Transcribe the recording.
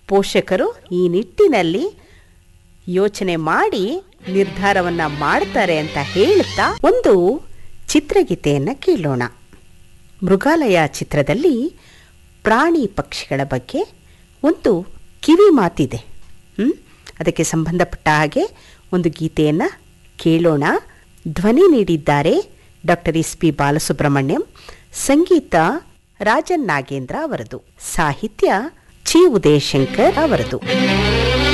ಪೋಷಕರು ಈ ನಿಟ್ಟಿನಲ್ಲಿ ಯೋಚನೆ ಮಾಡಿ ನಿರ್ಧಾರವನ್ನ ಮಾಡ್ತಾರೆ ಅಂತ ಹೇಳ್ತಾ ಒಂದು ಚಿತ್ರಗೀತೆಯನ್ನ ಕೇಳೋಣ ಮೃಗಾಲಯ ಚಿತ್ರದಲ್ಲಿ ಪ್ರಾಣಿ ಪಕ್ಷಿಗಳ ಬಗ್ಗೆ ಒಂದು ಕಿವಿ ಮಾತಿದೆ ಹ್ಮ್? ಅದಕ್ಕೆ ಸಂಬಂಧಪಟ್ಟ ಹಾಗೆ ಒಂದು ಗೀತೆಯನ್ನು ಕೇಳೋಣ ಧ್ವನಿ ನೀಡಿದ್ದಾರೆ ಡಾಕ್ಟರ್ ಎಸ್ ಪಿ ಬಾಲಸುಬ್ರಹ್ಮಣ್ಯಂ ಸಂಗೀತ ರಾಜನ್ ನಾಗೇಂದ್ರ ಅವರದು ಸಾಹಿತ್ಯ ಚಿ ಉದಯಶಂಕರ್ ಅವರದು